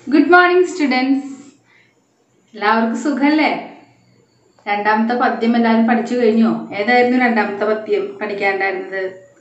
Good morning students എല്ലാവർക്കും സുഖല്ലേ രണ്ടാമത്തെ പദ്യം എല്ലാവരും പഠിച്ചു കഴിഞ്ഞോ ഏതായിരുന്നു രണ്ടാമത്തെ പദ്യം പഠിക്കാണ്ടായിരുന്നത്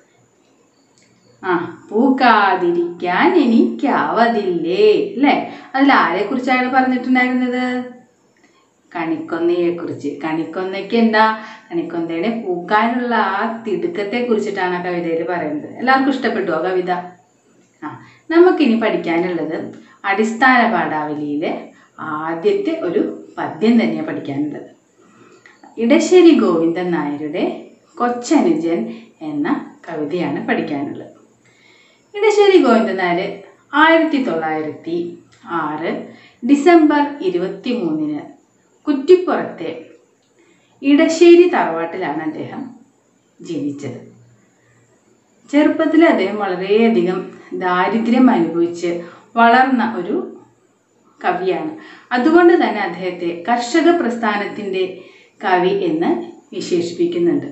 ആ പൂക്കാതിരിക്കാൻ എനിക്കാവതില്ലേ അല്ലേ അതിൽ ആരെ കുറിച്ചാണ് പറഞ്ഞിട്ടുണ്ടായിരുന്നത് കണിക്കൊന്നയെ കുറിച്ച് കണിക്കൊന്നയ്ക്ക് എന്താ കണിക്കൊന്നയുടെ പൂക്കാനുള്ള ആ തിടുക്കത്തെ കുറിച്ചിട്ടാണ് ആ കവിതയിൽ പറയുന്നത് എല്ലാവർക്കും ഇഷ്ടപ്പെട്ടു ആ കവിത ആ നമുക്കിനി പഠിക്കാനുള്ളത് അടിസ്ഥാന പാഠാവലിയിലെ ആദ്യത്തെ ഒരു പദ്യം തന്നെയാണ് പഠിക്കാനുള്ളത് ഇടശ്ശേരി ഗോവിന്ദൻ നായരുടെ കൊച്ചനുജൻ എന്ന കവിതയാണ് പഠിക്കാനുള്ളത് ഇടശ്ശേരി ഗോവിന്ദൻ നായർ ആയിരത്തി തൊള്ളായിരത്തി ആറ് ഡിസംബർ ഇരുപത്തി മൂന്നിന് കുറ്റിപ്പുറത്തെ ഇടശ്ശേരി തറവാട്ടിലാണ് അദ്ദേഹം ജനിച്ചത് ചെറുപ്പത്തിൽ അദ്ദേഹം വളരെയധികം ദാരിദ്ര്യം അനുഭവിച്ച് വളർന്ന ഒരു കവിയാണ് അതുകൊണ്ട് തന്നെ അദ്ദേഹത്തെ കർഷക പ്രസ്ഥാനത്തിൻ്റെ കവി എന്ന് വിശേഷിപ്പിക്കുന്നുണ്ട്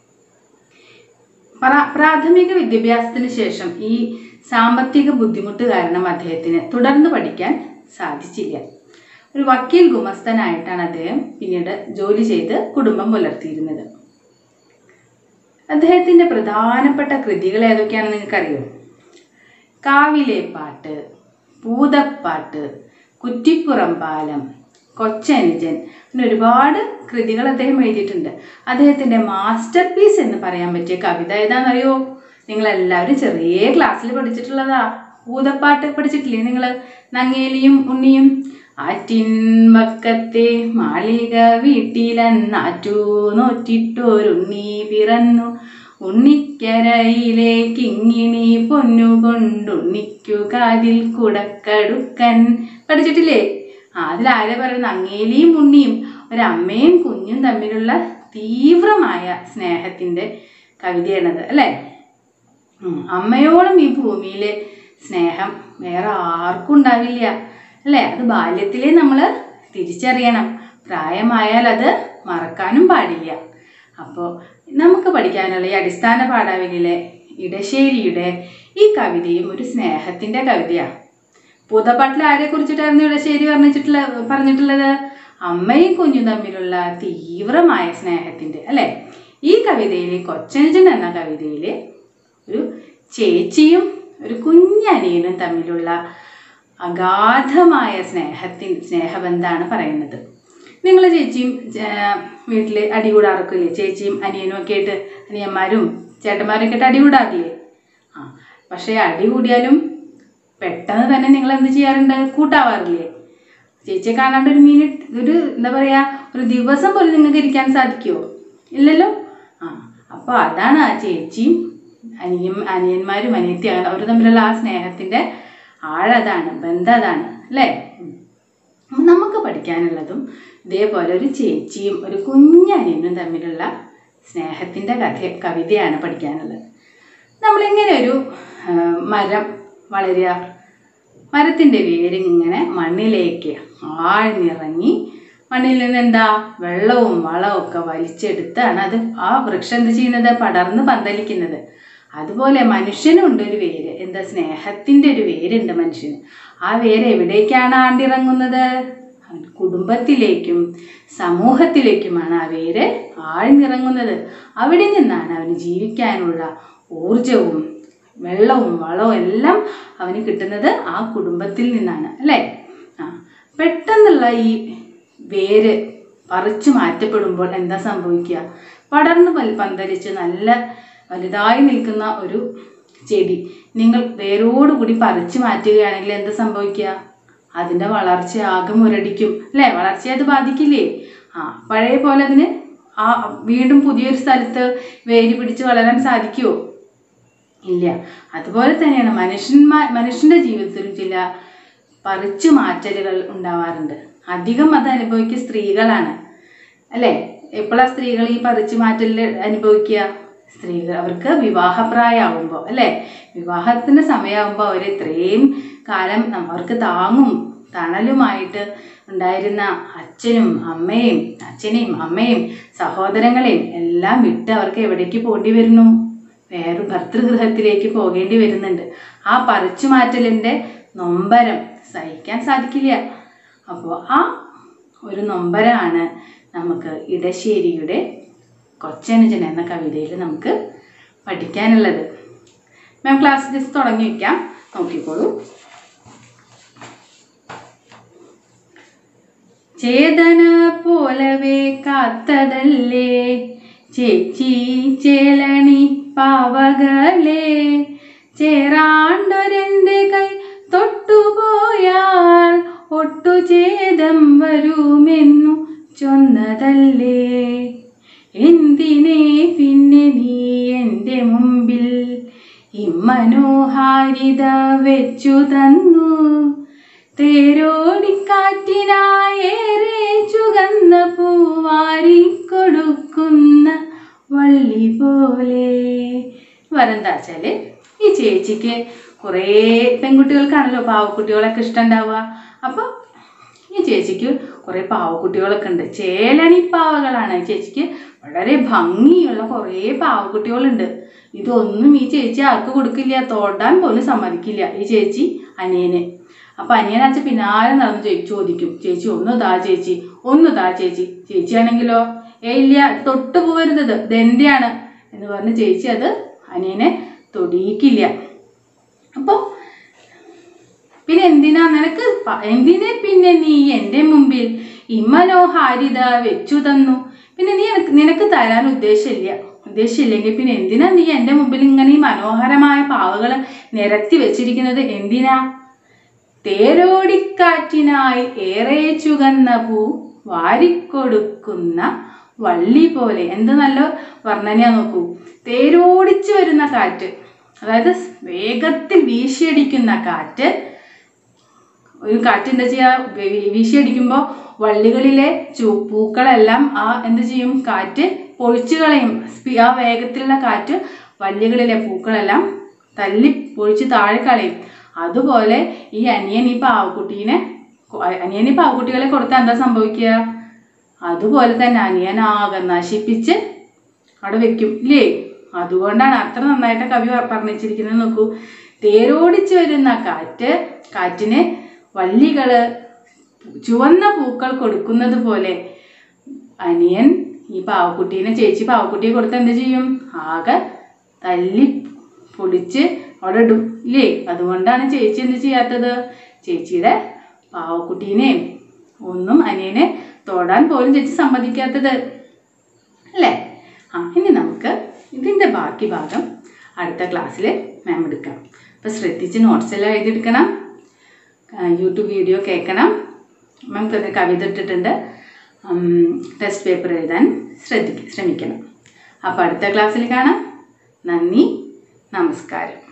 പ്രാ- പ്രാഥമിക വിദ്യാഭ്യാസത്തിന് ശേഷം ഈ സാമ്പത്തിക ബുദ്ധിമുട്ട് കാരണം അദ്ദേഹത്തിന് തുടർന്ന് പഠിക്കാൻ സാധിച്ചില്ല ഒരു വക്കീൽ ഗുമസ്തനായിട്ടാണ് അദ്ദേഹം പിന്നീട് ജോലി ചെയ്ത് കുടുംബം പുലർത്തിയിരുന്നത് അദ്ദേഹത്തിൻ്റെ പ്രധാനപ്പെട്ട കൃതികൾ ഏതൊക്കെയാണെന്ന് നിങ്ങൾക്കറിയോ കാവിലെ പാട്ട് പൂതപ്പാട്ട് കുറ്റിപ്പുറം പാലം കൊച്ചനുജൻ അങ്ങനെ ഒരുപാട് കൃതികൾ അദ്ദേഹം എഴുതിയിട്ടുണ്ട് അദ്ദേഹത്തിൻ്റെ മാസ്റ്റർ പീസ് എന്ന് പറയാൻ പറ്റിയ കവിത ഏതാണെന്നറിയോ നിങ്ങളെല്ലാവരും ചെറിയ ക്ലാസ്സിൽ പഠിച്ചിട്ടുള്ളതാ പൂതപ്പാട്ട് പഠിച്ചിട്ടില്ലേ നിങ്ങൾ നങ്ങേലിയും ഉണ്ണിയും ആറ്റിൻ വക്കത്തെ മാളിക വീട്ടിലെന്നാറ്റു നോറ്റിട്ടൊരുണ്ണി പിറന്നു ഉണ്ണിക്കരയിലേക്ക് ഇങ്ങിണി പൊന്നു കൊണ്ടുണ്ണിക്കു കാതിൽ കുടക്കടുക്കൻ പഠിച്ചിട്ടില്ലേ ആ അതിലാരെ പറയുന്ന അങ്ങേലിയും ഉണ്ണിയും ഒരമ്മയും കുഞ്ഞും തമ്മിലുള്ള തീവ്രമായ സ്നേഹത്തിൻ്റെ കവിതയാണത് അല്ലേ ഉം, അമ്മയോളം ഈ ഭൂമിയിലെ സ്നേഹം വേറെ ആർക്കും ഉണ്ടാവില്ല അല്ലേ അത് ബാല്യത്തിലേ നമ്മൾ തിരിച്ചറിയണം പ്രായമായാൽ അത് മറക്കാനും പാടില്ല അപ്പോൾ നമുക്ക് പഠിക്കാനുള്ള ഈ അടിസ്ഥാന പാഠാവലിയിലെ ഇടശ്ശേരിയുടെ ഈ കവിതയും ഒരു സ്നേഹത്തിൻ്റെ കവിതയാണ് പൂതപ്പാട്ടിൽ ആരെ കുറിച്ചിട്ടായിരുന്നു ഇടശ്ശേരി പറഞ്ഞിട്ടുള്ള പറഞ്ഞിട്ടുള്ളത് അമ്മയും കുഞ്ഞും തമ്മിലുള്ള തീവ്രമായ സ്നേഹത്തിൻ്റെ അല്ലേ ഈ കവിതയിൽ കൊച്ചനുജൻ എന്ന കവിതയിൽ ഒരു ചേച്ചിയും ഒരു കുഞ്ഞനിയനും തമ്മിലുള്ള അഗാധമായ സ്നേഹത്തിൻ സ്നേഹബന്ധമാണ് പറയുന്നത് നിങ്ങൾ ചേച്ചിയും വീട്ടിൽ അടികൂടാറൊക്കെ ഇല്ലേ ചേച്ചിയും അനിയനും ഒക്കെ ആയിട്ട് അനിയന്മാരും ചേട്ടന്മാരൊക്കെ ആയിട്ട് അടികൂടാറില്ലേ ആ പക്ഷേ അടി കൂടിയാലും പെട്ടെന്ന് തന്നെ നിങ്ങൾ എന്ത് ചെയ്യാറുണ്ട് കൂട്ടാവാറില്ലേ ചേച്ചിയെ കാണാണ്ട് ഒരു മിനിറ്റ് ഒരു എന്താ പറയുക ഒരു ദിവസം പോലും നിങ്ങൾക്ക് ഇരിക്കാൻ സാധിക്കുമോ ഇല്ലല്ലോ ആ അപ്പോൾ അതാണ് ആ ചേച്ചിയും അനിയൻ അനിയന്മാരും അനിയത്തി അങ്ങനെ അവർ തമ്മിലുള്ള ആ സ്നേഹത്തിൻ്റെ ആഴതാണ് ബന്ധം അതാണ് അല്ലേ ഉം. അപ്പം നമുക്ക് പഠിക്കാനുള്ളതും ഇതേപോലെ ഒരു ചേച്ചിയും ഒരു കുഞ്ഞനിയനും തമ്മിലുള്ള സ്നേഹത്തിൻ്റെ കഥ കവിതയാണ് പഠിക്കാനുള്ളത് നമ്മളിങ്ങനെ ഒരു ആ, മരം വളരുക മരത്തിൻ്റെ വേരിങ്ങനെ മണ്ണിലേക്ക് ആഴ്ന്നിറങ്ങി മണ്ണിൽ നിന്ന് എന്താ വെള്ളവും വളവും ഒക്കെ വലിച്ചെടുത്താണ് അത് ആ വൃക്ഷം എന്ത് ചെയ്യുന്നത് പടർന്ന് പന്തലിക്കുന്നത് അതുപോലെ മനുഷ്യനുണ്ട് ഒരു വേര് എന്താ സ്നേഹത്തിൻ്റെ ഒരു വേരുണ്ട് മനുഷ്യന് ആ വേര് എവിടേക്കാണ് ആണ്ടിറങ്ങുന്നത് അവൻ കുടുംബത്തിലേക്കും സമൂഹത്തിലേക്കുമാണ് ആ വേര് ആഴ്ന്നിറങ്ങുന്നത് അവിടെ നിന്നാണ് അവന് ജീവിക്കാനുള്ള ഊർജവും വെള്ളവും വളവും എല്ലാം അവന് കിട്ടുന്നത് ആ കുടുംബത്തിൽ നിന്നാണ് അല്ലേ ആ പെട്ടെന്നുള്ള ഈ വേര് പറിച്ചു മാറ്റപ്പെടുമ്പോൾ എന്താ സംഭവിക്കുക പടർന്ന് പൽ പന്തലിച്ച് നല്ല വലുതായി നിൽക്കുന്ന ഒരു ചെടി നിങ്ങൾ വേരോടുകൂടി പറിച്ചു മാറ്റുകയാണെങ്കിൽ എന്താ സംഭവിക്കുക അതിൻ്റെ വളർച്ച ആകെ മുരടിക്കും അല്ലേ വളർച്ചയെ അത് ബാധിക്കില്ലേ ആ പഴയ പോലെ അതിന് ആ വീണ്ടും പുതിയൊരു സ്ഥലത്ത് വേര് പിടിച്ച് വളരാൻ സാധിക്കുമോ ഇല്ല അതുപോലെ തന്നെയാണ് മനുഷ്യന്മാർ മനുഷ്യൻ്റെ ജീവിതത്തിലും ചില പറിച്ചു മാറ്റലുകൾ ഉണ്ടാവാറുണ്ട് അധികം അത് അനുഭവിക്കുക സ്ത്രീകളാണ് അല്ലേ എപ്പോഴാണ് സ്ത്രീകൾ ഈ പറിച്ചു മാറ്റലിൽ അനുഭവിക്കുക സ്ത്രീകൾ അവർക്ക് വിവാഹപ്രായമാകുമ്പോൾ അല്ലേ വിവാഹത്തിൻ്റെ സമയമാകുമ്പോൾ അവർ ഇത്രയും കാലം നമ്മ- അവർക്ക് താങ്ങും തണലുമായിട്ട് ഉണ്ടായിരുന്ന അച്ഛനും അമ്മയും അച്ഛനെയും അമ്മയും സഹോദരങ്ങളെയും എല്ലാം വിട്ട് അവർക്ക് എവിടേക്ക് പോകേണ്ടി വരുന്നു വേറെ ഭർതൃഗൃഹത്തിലേക്ക് പോകേണ്ടി വരുന്നുണ്ട് ആ പറിച്ചു മാറ്റലിൻ്റെ നൊമ്പരം സഹിക്കാൻ സാധിക്കില്ല അപ്പോൾ ആ ഒരു നൊമ്പരമാണ് നമുക്ക് ഇടശ്ശേരിയുടെ കൊച്ചനുജൻ എന്ന കവിതയിൽ നമുക്ക് പഠിക്കാനുള്ളത് മാം ക്ലാസ് ജസ്റ്റ് തുടങ്ങി വയ്ക്കാം നോക്കിക്കോളൂ ചേതന പോലവേ കാത്തതല്ലേ ചേച്ചി ചേലണി പാവകളെ ചേറാണ്ടൊരെന്റെ കൈ തൊട്ടുപോയാൽ ഒട്ടുചേതം വരുമെന്നു ചൊന്നതല്ലേ എന്തിനെ പിന്നെ നീ എൻ്റെ മുമ്പിൽ ഇമ്മനോഹാരിത വെച്ചു തന്നു തേരോടിക്കാറ്റിനായേറെ ചുകന്ന പൂവാരി കൊടുക്കുന്ന വള്ളി പോലെ വരെന്താ വെച്ചാല് ഈ ചേച്ചിക്ക് കുറേ പെൺകുട്ടികൾക്കാണല്ലോ പാവക്കുട്ടികളൊക്കെ ഇഷ്ടം ഉണ്ടാവുക അപ്പോൾ ഈ ചേച്ചിക്ക് കുറേ പാവക്കുട്ടികളൊക്കെ ഉണ്ട് ചേലണിപ്പാവകളാണ് ഈ ചേച്ചിക്ക് വളരെ ഭംഗിയുള്ള കുറേ പാവക്കുട്ടികളുണ്ട് ഇതൊന്നും ഈ ചേച്ചി ആർക്ക് കൊടുക്കില്ല തൊടാൻ പോലും സമ്മതിക്കില്ല ഈ ചേച്ചി അനിയന് അപ്പൊ അനിയനാച്ച പിന്നാലെ നടന്ന് ചോദി ചോദിക്കും ചേച്ചി ഒന്ന് താ ചേച്ചി ഒന്ന് താ ചേച്ചി ചേച്ചിയാണെങ്കിലോ ഏ ഇല്ല തൊട്ട് പോകരുത് ഇത് ഇതെന്റെയാണ് എന്ന് പറഞ്ഞ് ചേച്ചി അത് അനിയനെ തൊടിയിക്കില്ല അപ്പോൾ പിന്നെ എന്തിനാ നിനക്ക് പ- എന്തിനെ പിന്നെ നീ എൻ്റെ മുമ്പിൽ ഇമ്മനോഹാരിത വെച്ചു തന്നു പിന്നെ നീ എനക്ക് നിനക്ക് തരാൻ ഉദ്ദേശമില്ല ഉദ്ദേശമില്ലെങ്കിൽ പിന്നെ എന്തിനാ നീ എൻ്റെ മുമ്പിൽ ഇങ്ങനെ ഈ മനോഹരമായ പാവകൾ നിരത്തി വെച്ചിരിക്കുന്നത് എന്തിനാ തേരോടിക്കാറ്റിനായി ഏറെ ചുകന്ന പൂ വാരിക്കൊടുക്കുന്ന വള്ളി പോലെ എന്ത് നല്ല വർണ്ണനയാ നോക്കൂ തേരോടിച്ചു വരുന്ന കാറ്റ് അതായത് വേഗത്തിൽ വീശിയടിക്കുന്ന കാറ്റ് ഒരു കാറ്റ് എന്താ ചെയ്യുക വി- വീശിയടിക്കുമ്പോൾ വള്ളികളിലെ ചൂ പൂക്കളെല്ലാം ആ എന്ത് ചെയ്യും കാറ്റ് പൊഴിച്ചു കളയും സ്പി- ആ വേഗത്തിലുള്ള കാറ്റ് വള്ളികളിലെ പൂക്കളെല്ലാം തല്ലി പൊഴിച്ച് താഴെ കളയും അതുപോലെ ഈ അനിയൻ ഈ പാവക്കുട്ടീനെ കൊ- അനിയൻ ഈ പാവക്കുട്ടികളെ കൊടുത്താൽ എന്താ സംഭവിക്കുക അതുപോലെ തന്നെ അനിയനാകെ നശിപ്പിച്ച് അവിടെ വെക്കും ഇല്ലേ അതുകൊണ്ടാണ് അത്ര നന്നായിട്ട് കവി പ- പറഞ്ഞിരിക്കുന്നത് നോക്കൂ തേരോടിച്ചു വരുന്ന കാറ്റ് കാറ്റിന് വള്ളികള് ചുവന്ന പൂക്കൾ കൊടുക്കുന്നത് പോലെ അനിയൻ ഈ പാവക്കുട്ടീനെ ചേച്ചി പാവക്കുട്ടിയെ കൊടുത്ത് എന്ത് ചെയ്യും ആകെ തല്ലി പൊളിച്ച് അവിടെ ഇടും ഇല്ലേ അതുകൊണ്ടാണ് ചേച്ചി എന്ത് ചെയ്യാത്തത് ചേച്ചിയുടെ പാവക്കുട്ടീനെയും ഒന്നും അനിയനെ തൊടാൻ പോലും ചേച്ചി സമ്മതിക്കാത്തത് അല്ലേ ആ ഇനി നമുക്ക് ഇതിൻ്റെ ബാക്കി ഭാഗം അടുത്ത ക്ലാസ്സിൽ മാം എടുക്കാം അപ്പോൾ ശ്രദ്ധിച്ച് നോട്ട്സ് എല്ലാം എഴുതിയെടുക്കണം ആ, യൂട്യൂബ് വീഡിയോ കേൾക്കണം മാം തന്നെ കവിത ഇട്ടിട്ടുണ്ട് ടെസ്റ്റ് പേപ്പർ എഴുതാൻ ശ്രദ്ധിക്ക ശ്രമിക്കണം അപ്പോൾ അടുത്ത ക്ലാസ്സിൽ കാണാം നന്ദി നമസ്കാരം